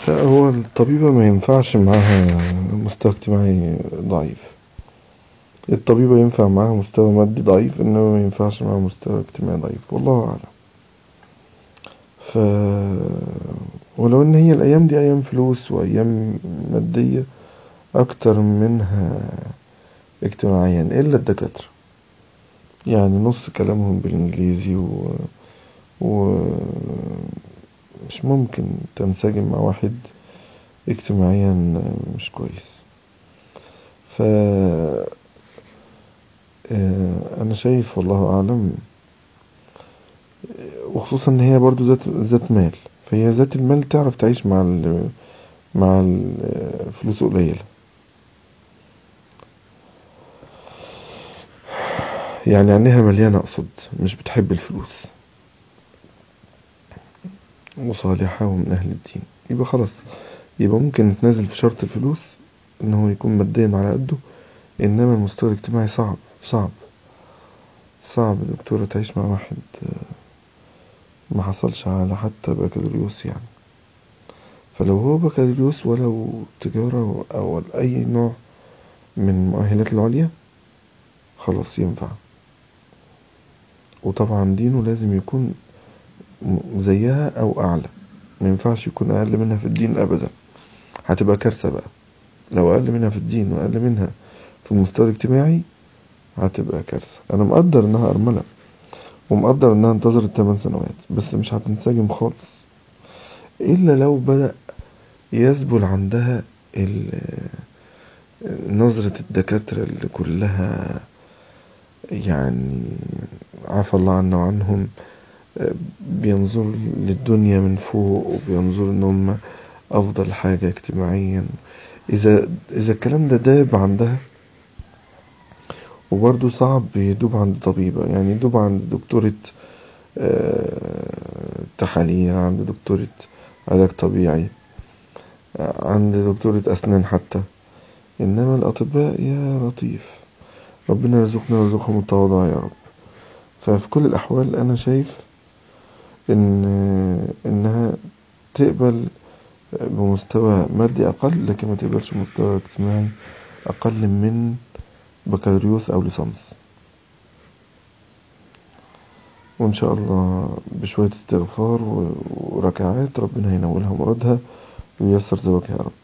لا هو الطبيبة ما ينفعش معاها مستوى اجتماعي ضعيف الطبيبة ينفع معاها مستوى مادي ضعيف إنما ما ينفعش معاها مستوى اجتماعي ضعيف والله أعلم ف ولو إن هي الأيام دي أيام فلوس وأيام مادية أكتر منها اجتماعيا إلا الدكاترة يعني نص كلامهم بالإنجليزي و... و مش ممكن تنسجم مع واحد اجتماعيا مش كويس ف انا شايف والله اعلم وخصوصا ان هي برضو ذات ذات مال فهي ذات المال تعرف تعيش مع ال مع الفلوس قليلة يعني عينيها مليانة اقصد مش بتحب الفلوس وصالحة ومن أهل الدين يبقى خلاص يبقى ممكن نتنازل في شرط الفلوس إن هو يكون ماديا على قده إنما المستوى الاجتماعي صعب صعب صعب دكتورة تعيش مع واحد ما حصلش على حتى بكالوريوس يعني فلو هو بكالوريوس ولو تجارة أو أي نوع من المؤهلات العليا خلاص ينفع وطبعا دينه لازم يكون زيها او اعلى ما ينفعش يكون اقل منها في الدين ابدا هتبقى كارثه بقى لو اقل منها في الدين واقل منها في المستوى الاجتماعي هتبقى كارثه انا مقدر انها ارمله ومقدر انها انتظرت 8 سنوات بس مش هتنسجم خالص الا لو بدا يذبل عندها نظرة الدكاترة اللي كلها يعني عفى الله عنا وعنهم بينظروا للدنيا من فوق وبينظروا ان هم افضل حاجة اجتماعيا اذا اذا الكلام ده داب عندها وبرضه صعب يدوب عند طبيبة يعني يدوب عند دكتورة تحاليل عند دكتورة علاج طبيعي عند دكتورة أسنان حتى إنما الأطباء يا لطيف ربنا يرزقنا ويرزقهم التواضع يا رب ففي كل الأحوال أنا شايف إن إنها تقبل بمستوى مادي أقل لكن ما تقبلش بمستوى اجتماعي أقل من بكالوريوس أو ليسانس وإن شاء الله بشوية استغفار وركعات ربنا هينولها مرادها وييسر زواجها يا رب